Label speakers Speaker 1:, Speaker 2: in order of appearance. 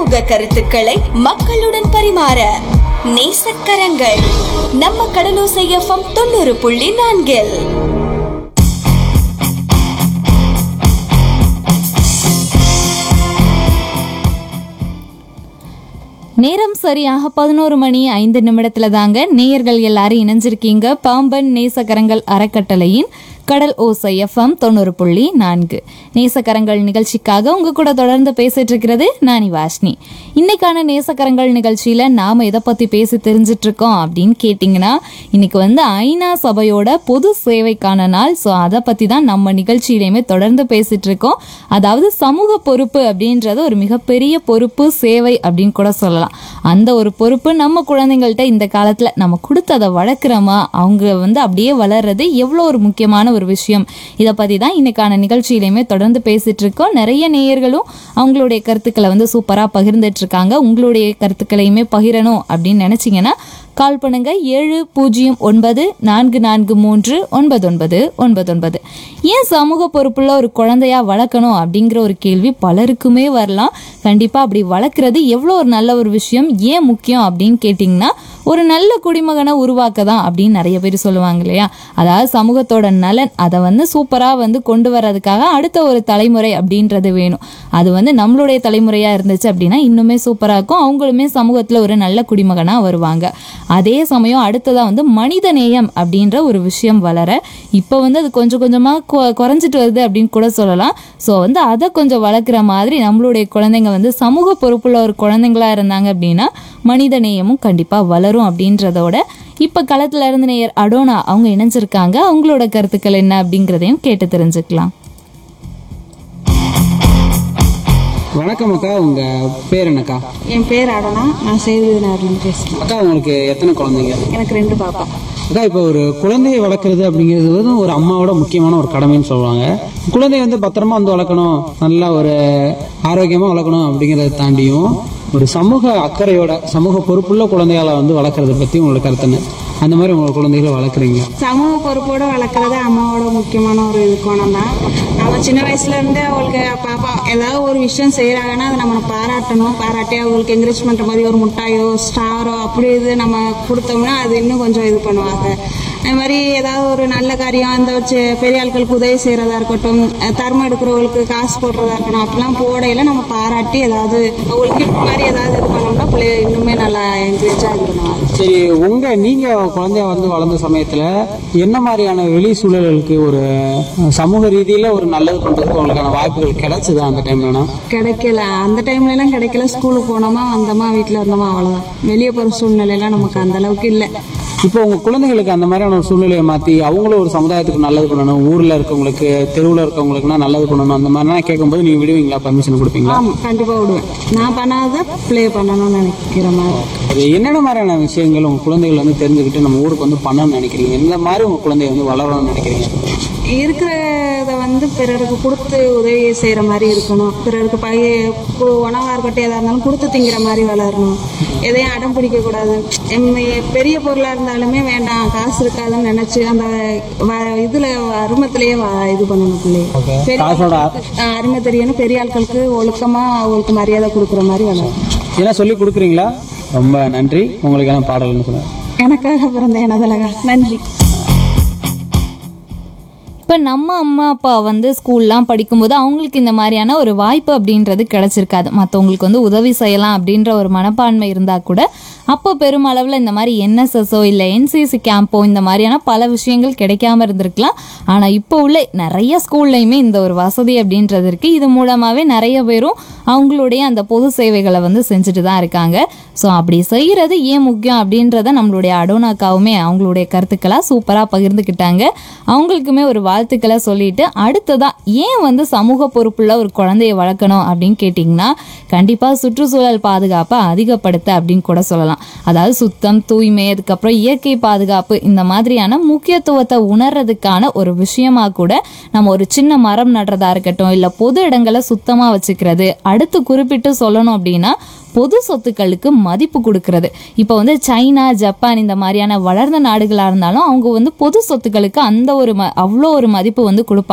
Speaker 1: சமூக கருத்துக்களை மக்களுடன் பரிமாற நேசக்கரங்கள் நம்ம கடலோசை எஃப்எம் தொண்ணூறு புள்ளி நான்கில்
Speaker 2: நேரம் சரியாக பதினோரு மணி ஐந்து நிமிடத்துல தாங்க நேயர்கள் எல்லாரும் இணைஞ்சிருக்கீங்க பாம்பன் நேசகரங்கள் அறக்கட்டளையின் கடல் ஓசை எஃப்எம் தொண்ணூறு புள்ளி நான்கு நேசக்கரங்கள் நிகழ்ச்சிக்காக உங்க கூட தொடர்ந்து பேசிட்டு இருக்கிறது நானி வாஷ்னி இன்னைக்கான நேசக்கரங்கள் நிகழ்ச்சியில நாம எதை பத்தி பேசி தெரிஞ்சிட்டு இருக்கோம் அப்படின்னு கேட்டிங்கன்னா இன்னைக்கு வந்து ஐநா சபையோட பொது சேவைக்கான நாள் ஸோ அதை பத்தி தான் நம்ம நிகழ்ச்சியிலையுமே தொடர்ந்து பேசிட்டு இருக்கோம் அதாவது சமூக பொறுப்பு அப்படின்றது ஒரு மிகப்பெரிய பொறுப்பு சேவை அப்படின்னு கூட சொல்லலாம் அந்த ஒரு பொறுப்பு நம்ம குழந்தைங்கள்ட்ட இந்த காலத்துல நம்ம கொடுத்து அதை வளர்க்குறோமா அவங்க வந்து அப்படியே வளர்றது எவ்வளோ ஒரு முக்கியமான ஒரு விஷயம் இதை பத்தி தான் இன்னைக்கான நிகழ்ச்சியிலையுமே தொடர்ந்து பேசிட்டு இருக்கோம் நிறைய நேயர்களும் அவங்களுடைய கருத்துக்களை வந்து சூப்பரா பகிர்ந்துட்டு இருக்காங்க உங்களுடைய கருத்துக்களையுமே பகிரணும் அப்படின்னு நினைச்சீங்கன்னா கால் பண்ணுங்க ஏழு பூஜ்ஜியம் ஒன்பது நான்கு நான்கு மூன்று ஒன்பது ஒன்பது ஒன்பது ஒன்பது ஏன் சமூக பொறுப்புள்ள ஒரு குழந்தையா வளர்க்கணும் அப்படிங்கிற ஒரு கேள்வி பலருக்குமே வரலாம் கண்டிப்பா அப்படி வளர்க்குறது எவ்வளோ ஒரு நல்ல ஒரு விஷயம் ஏன் முக்கியம் அப்படின்னு கேட்டிங்கன்னா ஒரு நல்ல குடிமகனை உருவாக்க தான் அப்படின்னு நிறைய பேர் சொல்லுவாங்க இல்லையா அதாவது சமூகத்தோட நலன் அதை வந்து சூப்பராக வந்து கொண்டு வர்றதுக்காக அடுத்த ஒரு தலைமுறை அப்படின்றது வேணும் அது வந்து நம்மளுடைய தலைமுறையாக இருந்துச்சு அப்படின்னா இன்னுமே சூப்பராக இருக்கும் அவங்களுமே சமூகத்தில் ஒரு நல்ல குடிமகனாக வருவாங்க அதே சமயம் அடுத்ததாக வந்து மனித நேயம் அப்படின்ற ஒரு விஷயம் வளர இப்போ வந்து அது கொஞ்சம் கொஞ்சமாக குறைஞ்சிட்டு வருது அப்படின்னு கூட சொல்லலாம் ஸோ வந்து அதை கொஞ்சம் வளர்க்குற மாதிரி நம்மளுடைய குழந்தைங்க வந்து சமூக பொறுப்புள்ள ஒரு குழந்தைங்களா இருந்தாங்க அப்படின்னா மனித நேயமும் கண்டிப்பாக வளரும் அப்படின்றதோட இப்போ களத்துல இருந்து நேயர் அடோனா அவங்க இணைஞ்சிருக்காங்க அவங்களோட கருத்துக்கள் என்ன அப்படிங்கிறதையும் கேட்டு தெரிஞ்சுக்கலாம்
Speaker 3: வணக்கம் அக்கா உங்க பேர் என்னக்கா
Speaker 4: என் பேர் அடனா நான் சேதுநகர்லேருந்து பேசுகிறேன்
Speaker 3: அக்கா உங்களுக்கு எத்தனை குழந்தைங்க
Speaker 4: எனக்கு ரெண்டு பாப்பா
Speaker 3: அக்கா இப்போ ஒரு குழந்தையை வளர்க்குறது அப்படிங்கிறது வந்து ஒரு அம்மாவோட முக்கியமான ஒரு கடமைன்னு சொல்லுவாங்க குழந்தைய வந்து பத்திரமா வந்து வளர்க்கணும் நல்லா ஒரு ஆரோக்கியமா வளர்க்கணும் அப்படிங்கிறத தாண்டியும் ஒரு சமூக அக்கறையோட சமூக பொறுப்புள்ள குழந்தைகளை வந்து வளர்க்குறத பத்தி உங்களோட கருத்து என்ன அந்த மாதிரி உங்க குழந்தைகளை வளர்க்குறீங்க
Speaker 4: சமூக பொறுப்போட வளர்க்குறது அம்மாவோட முக்கியமான ஒரு இது கோணம் தான் நம்ம சின்ன வயசுல இருந்தே அவங்களுக்கு பாப்பா ஏதாவது ஒரு விஷயம் செய்யறாங்கன்னா அதை நம்ம பாராட்டணும் பாராட்டி அவங்களுக்கு என்கரேஜ் பண்ற மாதிரி ஒரு முட்டாயோ ஸ்டாரோ அப்படி இது நம்ம கொடுத்தோம்னா அது இன்னும் கொஞ்சம் இது பண்ணுவாங்க அது மாதிரி ஏதாவது ஒரு நல்ல காரியம் அந்த வச்சு பெரிய ஆட்களுக்கு உதவி செய்யறதா இருக்கட்டும் அஹ் தர்மம் எடுக்கிறவங்களுக்கு காசு போடுறதா இருக்கட்டும் அப்படிலாம் போடையில நம்ம பாராட்டி ஏதாவது அவங்களுக்கு gift மாதிரி ஏதாவது இது பண்ணோம்னா பிள்ளைய இன்னுமே நல்லா என்கரேஜா இது பண்ணுவாங்க
Speaker 3: சரி உங்க நீங்க குழந்தைய வந்து வளர்ந்த சமயத்துல என்ன மாதிரியான வெளி சூழல்களுக்கு ஒரு சமூக ரீதியில ஒரு நல்லது பண்றதுக்கு உங்களுக்கான வாய்ப்புகள் கிடைச்சதா அந்த டைம்லனா
Speaker 4: கிடைக்கல அந்த டைம்ல எல்லாம் கிடைக்கல ஸ்கூலுக்கு போனோமா வந்தோமா வீட்டுல இருந்தோமா அவ்வளவுதான் வெளியே போற சூழ்நிலை எல்லாம் நமக்கு அந்த அளவுக்கு இல்ல
Speaker 3: இப்போ உங்க குழந்தைகளுக்கு அந்த மாதிரியான ஒரு சூழ்நிலையை மாத்தி அவங்களும் ஒரு சமுதாயத்துக்கு நல்லது பண்ணணும் ஊர்ல இருக்கவங்களுக்கு தெருவுல இருக்கவங்களுக்குனா நல்லது பண்ணணும் அந்த மாதிரிலாம் கேட்கும்போது நீங்க விடுவீங்களா பர்மிஷன் கொடுப்பீங்களா
Speaker 4: ஆமா கண்டிப்பா விடுவேன் நான் பண்ணாத ப்ளே பண்ணணும்னு நினைக்கிற மாதிரி
Speaker 3: அது என்னென்ன மாதிரியான விஷயங்கள் உங்க குழந்தைகள் வந்து தெரிஞ்சுக்கிட்டு நம்ம ஊருக்கு வந்து பண்ணணும்னு நினைக்கிறீங்க எந்த மாதிரி உங்க குழந்தைய வந்து வளரணும்னு நினைக்கிறீங்க
Speaker 4: இருக்கிறத வந்து பிறருக்கு கொடுத்து உதவி செய்யற மாதிரி இருக்கணும் பிறருக்கு பழைய கு- உணவா இருக்கட்டும் எதா இருந்தாலும் கொடுத்து திங்கிற மாதிரி வளரணும் எதையும் அடம் பிடிக்க கூடாது எம் பெரிய பொருளா இருந்தாலுமே வேண்டாம் காசு இருக்காதுன்னு நினைச்சு அந்த வ- இதுல அருமத்திலேயே வ- இது பண்ணணும் பிள்ளைய பெரிய
Speaker 3: காசோட
Speaker 4: ஆஹ் அருமை தெரியணும் பெரிய ஆட்களுக்கு ஒழுக்கமா அவங்களுக்கு மரியாதை கொடுக்குற மாதிரி வளரும்
Speaker 3: என்ன சொல்லி கொடுக்குறீங்களா ரொம்ப நன்றி உங்களுக்கான பாடல்னு சொல்லுங்க
Speaker 4: எனக்காக பிறந்த எனதலகா நன்றி
Speaker 2: இப்போ நம்ம அம்மா அப்பா வந்து ஸ்கூல்லாம் படிக்கும்போது அவங்களுக்கு இந்த மாதிரியான ஒரு வாய்ப்பு அப்படின்றது கிடைச்சிருக்காது மற்றவங்களுக்கு வந்து உதவி செய்யலாம் அப்படின்ற ஒரு மனப்பான்மை இருந்தால் கூட அப்போ பெருமளவில் இந்த மாதிரி என்எஸ்எஸ்ஓ இல்லை என்சிசி கேம்போ இந்த மாதிரியான பல விஷயங்கள் கிடைக்காம இருந்திருக்கலாம் ஆனால் இப்போ உள்ள நிறைய ஸ்கூல்லையுமே இந்த ஒரு வசதி அப்படின்றது இருக்குது இது மூலமாகவே நிறைய பேரும் அவங்களுடைய அந்த பொது சேவைகளை வந்து செஞ்சுட்டு தான் இருக்காங்க ஸோ அப்படி செய்கிறது ஏன் முக்கியம் அப்படின்றத நம்மளுடைய அடோனாக்காவுமே அவங்களுடைய கருத்துக்களாக சூப்பராக பகிர்ந்துக்கிட்டாங்க அவங்களுக்குமே ஒரு வாழ்த்துக்களை சொல்லிட்டு அடுத்ததா ஏன் வந்து சமூக பொறுப்புள்ள ஒரு குழந்தைய வளர்க்கணும் அப்படின்னு கேட்டிங்கன்னா கண்டிப்பாக சுற்றுச்சூழல் பாதுகாப்பை அதிகப்படுத்த அப்படின்னு கூட சொல்லலாம் அதாவது சுத்தம் தூய்மை அதுக்கப்புறம் இயற்கை பாதுகாப்பு இந்த மாதிரியான முக்கியத்துவத்தை உணர்றதுக்கான ஒரு விஷயமா கூட நம்ம ஒரு சின்ன மரம் நடுறதா இருக்கட்டும் இல்லை பொது இடங்களை சுத்தமாக வச்சுக்கிறது அடுத்து குறிப்பிட்டு சொல்லணும் அப்படின்னா பொது சொத்துக்களுக்கு மதிப்பு கொடுக்கறது இப்போ வந்து சைனா ஜப்பான் இந்த மாதிரியான வளர்ந்த நாடுகளாக இருந்தாலும் அவங்க வந்து பொது சொத்துக்களுக்கு அந்த ஒரு ம அவ்வளோ ஒரு மதிப்பு வந்து கொடுப்பாங்க